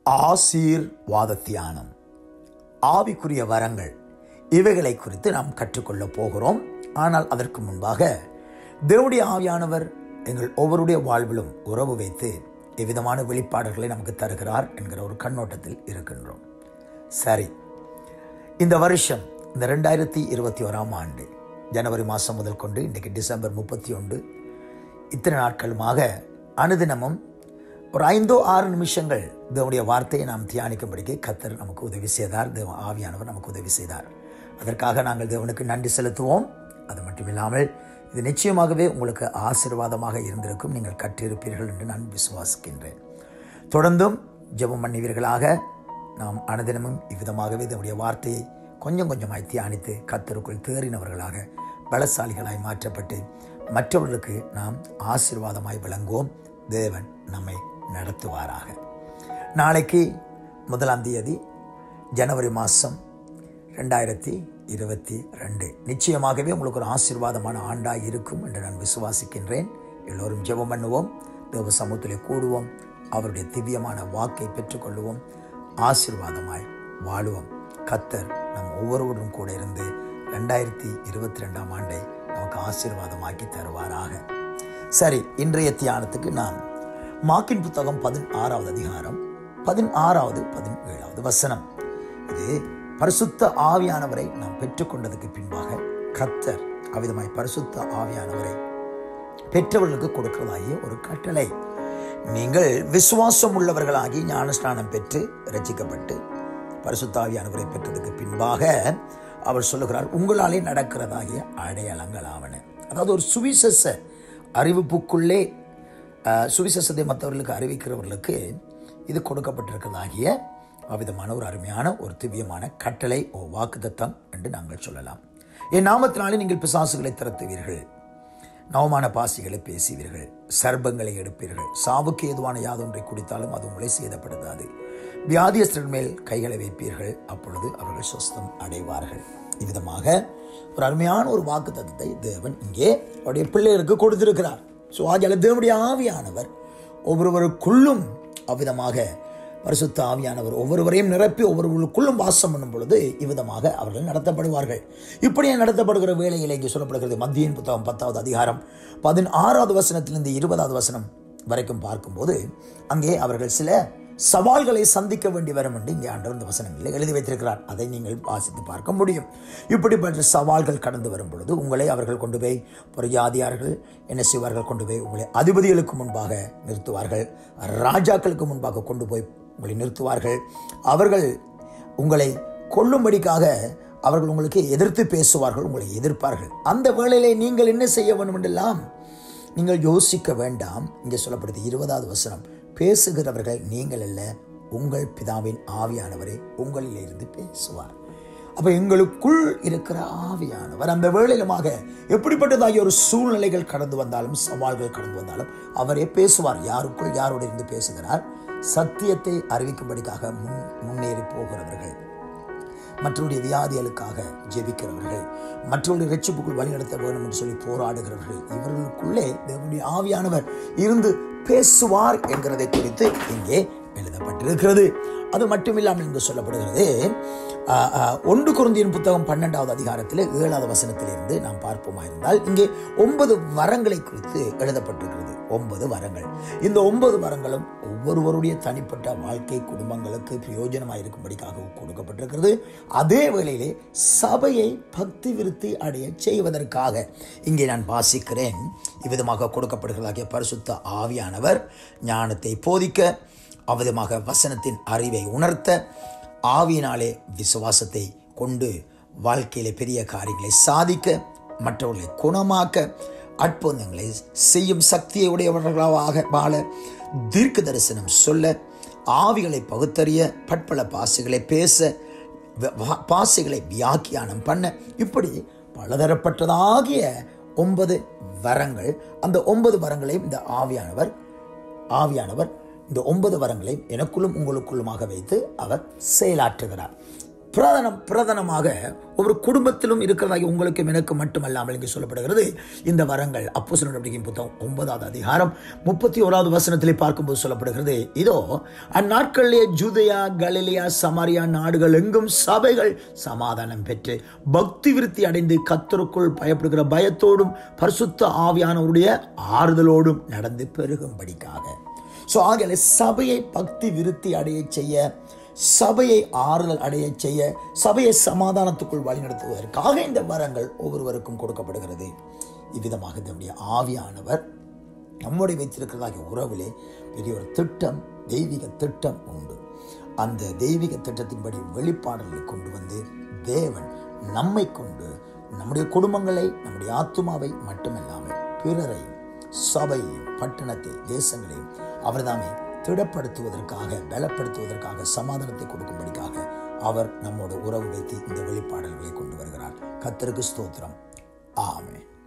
ஆசீர்வாத தியானம் ஆவிக்குரிய வரங்கள் இவைகளை குறித்து நாம் கற்றுக்கொள்ளப் போகிறோம் ஆனால் அதற்கு முன்பாக தேவனுடைய ஆவியானவர் எங்கள் ஒவ்வொருடைய வாழ்விலும் உறவு வைத்து எவ்விதமான வெளிப்பாடுகளை நமக்கு தருகிறார் என்கிற ஒரு கண்ணோட்டத்தில் இருக்கின்றோம் சரி இந்த வருஷம் இந்த ரெண்டாயிரத்தி இருபத்தி ஓராம் ஆண்டு ஜனவரி மாதம் முதல் கொண்டு இன்றைக்கு டிசம்பர் முப்பத்தி ஒன்று இத்தனை நாட்களுமாக அனுதினமும் ஒரு ஐந்தோ ஆறு நிமிஷங்கள் தேவனுடைய வார்த்தையை நாம் தியானிக்கும்படிக்கு கத்தர் நமக்கு உதவி செய்தார் தேவ ஆவியானவர் நமக்கு உதவி செய்தார் அதற்காக நாங்கள் தேவனுக்கு நன்றி செலுத்துவோம் அது மட்டும் இல்லாமல் இது நிச்சயமாகவே உங்களுக்கு ஆசீர்வாதமாக இருந்திருக்கும் நீங்கள் கற்றிருப்பீர்கள் என்று நான் விசுவாசிக்கின்றேன் தொடர்ந்தும் ஜெபம் பண்ணுவீர்களாக நாம் அனுதினமும் இவ்விதமாகவே இதனுடைய வார்த்தையை கொஞ்சம் கொஞ்சமாய் தியானித்து கத்தருக்குள் தேறினவர்களாக பலசாலிகளாய் மாற்றப்பட்டு மற்றவர்களுக்கு நாம் ஆசீர்வாதமாய் விளங்குவோம் தேவன் நம்மை நடத்துவாராக நாளைக்கு முதலாம் தேதி ஜனவரி மாதம் ரெண்டாயிரத்தி இருபத்தி ரெண்டு நிச்சயமாகவே உங்களுக்கு ஒரு ஆசீர்வாதமான ஆண்டாக இருக்கும் என்று நான் விசுவாசிக்கின்றேன் எல்லோரும் ஜெபம் பண்ணுவோம் தேவ சமூகத்திலே கூடுவோம் அவருடைய திவ்யமான வாக்கை பெற்றுக்கொள்வோம் ஆசீர்வாதமாய் வாழுவோம் கத்தர் நம் ஒவ்வொருவரும் கூட இருந்து ரெண்டாயிரத்தி இருபத்தி ரெண்டாம் ஆண்டை நமக்கு ஆசீர்வாதமாக்கி தருவாராக சரி இன்றைய தியானத்துக்கு நாம் மாக்கின் புத்தகம் பதினாறாவது அதிகாரம் பதினாறாவது பதினேழாவது வசனம் இது பரிசுத்த ஆவியானவரை நாம் பெற்றுக்கொண்டதுக்கு பின்பாக கத்தர் அவ்விதமாய் பரிசுத்த ஆவியானவரை பெற்றவர்களுக்கு கொடுக்கிறதாகிய ஒரு கட்டளை நீங்கள் விசுவாசம் உள்ளவர்களாகி ஞானஸ்நானம் பெற்று ரசிக்கப்பட்டு பரிசுத்தாவியானவரை பெற்றதுக்கு பின்பாக அவர் சொல்லுகிறார் உங்களாலே நடக்கிறதாகிய அடையாளங்கள் ஆவன அதாவது ஒரு சுவிசேஷ அறிவிப்புக்குள்ளே சுவிசேஷத்தை மற்றவர்களுக்கு அறிவிக்கிறவர்களுக்கு இது கொடுக்கப்பட்டிருக்கிறதாகிய அவ்விதமான ஒரு அருமையான ஒரு திவ்யமான கட்டளை ஓ வாக்குத்தத்தம் என்று நாங்கள் சொல்லலாம் என் நாமத்தினாலே நீங்கள் பிசாசுகளை திறத்துவீர்கள் நவமான பாசிகளை பேசுவீர்கள் சர்ப்பங்களை எடுப்பீர்கள் சாவுக்கு ஏதுவான யாதொன்றை குடித்தாலும் அது உங்களை சேதப்படுத்தாது வியாதியஸ்தர்கள் மேல் கைகளை வைப்பீர்கள் அப்பொழுது அவர்கள் சொஸ்தம் அடைவார்கள் இவ்விதமாக ஒரு அருமையான ஒரு வாக்கு தத்துவத்தை தேவன் இங்கே அவருடைய பிள்ளைகளுக்கு கொடுத்திருக்கிறார் ஸோ ஆகியால தேவனுடைய ஆவியானவர் ஒவ்வொருவருக்குள்ளும் அவ்விதமாக பரிசுத்த ஆவியானவர் ஒவ்வொருவரையும் நிரப்பி ஒவ்வொருவருக்குள்ளும் வாசம் பண்ணும் பொழுது இவ்விதமாக அவர்கள் நடத்தப்படுவார்கள் இப்படியே நடத்தப்படுகிற வேலையில் இங்கே சொல்லப்படுகிறது மத்தியின் புத்தகம் பத்தாவது அதிகாரம் பதினாறாவது வசனத்திலிருந்து இருபதாவது வசனம் வரைக்கும் பார்க்கும்போது அங்கே அவர்கள் சில சவால்களை சந்திக்க வேண்டி வரும் என்று இங்கே ஆண்டவர் இந்த வசனங்களில் எழுதி வைத்திருக்கிறார் அதை நீங்கள் வாசித்து பார்க்க முடியும் இப்படிப்பட்ட சவால்கள் கடந்து வரும் பொழுது உங்களை அவர்கள் கொண்டு போய் பொறியாதியார்கள் என்ன செய்வார்கள் கொண்டு போய் உங்களை அதிபதிகளுக்கு முன்பாக நிறுத்துவார்கள் ராஜாக்களுக்கு முன்பாக கொண்டு போய் உங்களை நிறுத்துவார்கள் அவர்கள் உங்களை கொல்லும்படிக்காக அவர்கள் உங்களுக்கு எதிர்த்து பேசுவார்கள் உங்களை எதிர்ப்பார்கள் அந்த வேளையிலே நீங்கள் என்ன செய்ய வேண்டும் என்றெல்லாம் நீங்கள் யோசிக்க வேண்டாம் இங்கே சொல்லப்படுது இருபதாவது வசனம் பேசுகிறவர்கள் நீங்கள் அல்ல உங்கள் பிதாவின் ஆவியானவரே உங்களில் இருந்து பேசுவார் அப்போ எங்களுக்குள் இருக்கிற ஆவியானவர் அந்த வேளையிலுமாக எப்படிப்பட்டதாகிய ஒரு சூழ்நிலைகள் கடந்து வந்தாலும் சவால்கள் கடந்து வந்தாலும் அவரே பேசுவார் யாருக்குள் யாரோடு இருந்து பேசுகிறார் சத்தியத்தை அறிவிக்கும்படிக்காக முன் முன்னேறி போகிறவர்கள் மற்றவருடைய வியாதிகளுக்காக ஜெபிக்கிறவர்கள் மற்றவருடைய ரட்சிப்புக்குள் வழிநடத்த வேண்டும் என்று சொல்லி போராடுகிறவர்கள் இவர்களுக்குள்ளே தேவனுடைய ஆவியானவர் இருந்து பேசுவார் என்கிறதை குறித்து இங்கே எழுதப்பட்டிருக்கிறது அது மட்டுமில்லாமல் இங்கு சொல்லப்படுகிறது ஒன்று குருந்தியின் புத்தகம் பன்னெண்டாவது அதிகாரத்தில் ஏழாவது வசனத்திலிருந்து நாம் பார்ப்போமா இருந்தால் இங்கே ஒன்பது வரங்களை குறித்து எழுதப்பட்டிருக்கிறது ஒன்பது வரங்கள் இந்த ஒன்பது வரங்களும் ஒவ்வொருவருடைய தனிப்பட்ட வாழ்க்கை குடும்பங்களுக்கு பிரயோஜனமாக இருக்கும்படிக்காக கொடுக்கப்பட்டிருக்கிறது அதே வேளையிலே சபையை பக்தி விருத்தி அடைய செய்வதற்காக இங்கே நான் வாசிக்கிறேன் இவ்விதமாக கொடுக்கப்படுகிறதாகிய பரிசுத்த ஆவியானவர் ஞானத்தை போதிக்க அவ்விதமாக வசனத்தின் அறிவை உணர்த்த ஆவியினாலே விசுவாசத்தை கொண்டு வாழ்க்கையிலே பெரிய காரியங்களை சாதிக்க மற்றவர்களை குணமாக்க அற்புதங்களை செய்யும் சக்தியை உடையவர்களாக வாழ தீர்க்க தரிசனம் சொல்ல ஆவிகளை பகுத்தறிய பட்பல பாசைகளை பேச பாசைகளை வியாக்கியானம் பண்ண இப்படி பலதரப்பட்டதாகிய ஒன்பது வரங்கள் அந்த ஒன்பது வரங்களையும் இந்த ஆவியானவர் ஆவியானவர் இந்த ஒன்பது வரங்களையும் எனக்குள்ளும் உங்களுக்குள்ளுமாக வைத்து அவர் செயலாற்றுகிறார் பிரதானம் பிரதானமாக ஒரு குடும்பத்திலும் இருக்கிறதாகி உங்களுக்கும் எனக்கு மட்டுமல்லாமல் இங்கே சொல்லப்படுகிறது இந்த வரங்கள் அப்போ நடவடிக்கை புத்தகம் ஒன்பதாவது அதிகாரம் முப்பத்தி ஓராவது வசனத்திலே பார்க்கும்போது சொல்லப்படுகிறது இதோ அந்நாட்களிலே ஜூதயா கலிலியா சமாரியா நாடுகள் எங்கும் சபைகள் சமாதானம் பெற்று பக்தி விருத்தி அடைந்து கத்தருக்குள் பயப்படுகிற பயத்தோடும் பரிசுத்த ஆவியானவருடைய ஆறுதலோடும் நடந்து பெருகும்படிக்காக ஸோ ஆகல சபையை பக்தி விருத்தி அடைய செய்ய சபையை ஆறுதல் அடைய செய்ய சபையை சமாதானத்துக்குள் வழிநடத்துவதற்காக இந்த வரங்கள் ஒவ்வொருவருக்கும் கொடுக்கப்படுகிறது இவ்விதமாக நம்முடைய ஆவியானவர் நம்முடைய வைத்திருக்கிறதாகிய உறவிலே பெரிய ஒரு திட்டம் தெய்வீக திட்டம் உண்டு அந்த தெய்வீக திட்டத்தின்படி வெளிப்பாடுகளை கொண்டு வந்து தேவன் நம்மை கொண்டு நம்முடைய குடும்பங்களை நம்முடைய ஆத்துமாவை மட்டுமல்லாமல் பிறரையும் சபையையும் பட்டணத்தை தேசங்களையும் அவர்தாமே திடப்படுத்துவதற்காக பலப்படுத்துவதற்காக சமாதானத்தை கொடுக்கும்படிக்காக அவர் நம்மோட உறவு வைத்து இந்த வெளிப்பாடல்களை கொண்டு வருகிறார் கத்தருக்கு ஸ்தோத்திரம் ஆமென்